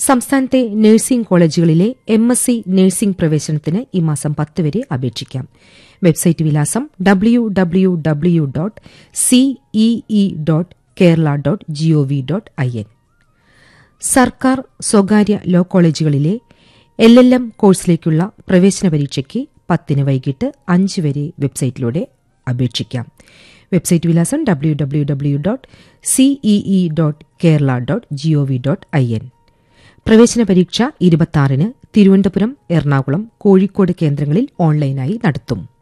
സംസ്ഥാനത്തെ നഴ്സിംഗ് കോളേജുകളിലെ M S C nursing പ്രവേശനത്തിന് ഈ മാസം പത്ത് വരെ അപേക്ഷിക്കാം വെബ്സൈറ്റ് വിലാസം W W W dot CEE dot Kerala dot GOV dot I N സർക്കാർ സ്വകാര്യ ലോ കോളേജുകളിലെ എൽ എൽ എം കോഴ്സിലേക്കുള്ള പ്രവേശന പരീക്ഷയ്ക്ക് പത്തിന് വൈകിട്ട് അഞ്ച് വരെ വെബ്സൈറ്റിലൂടെ അപേക്ഷിക്കാം വെബ്സൈറ്റ് വിലാസം W W W dot CEE dot Kerala dot GOV dot I N പ്രവേശന പരീക്ഷ ഇരുപത്തിയാറിന് തിരുവനന്തപുരം എറണാകുളം കോഴിക്കോട് കേന്ദ്രങ്ങളിൽ ഓൺലൈനായി നടത്തും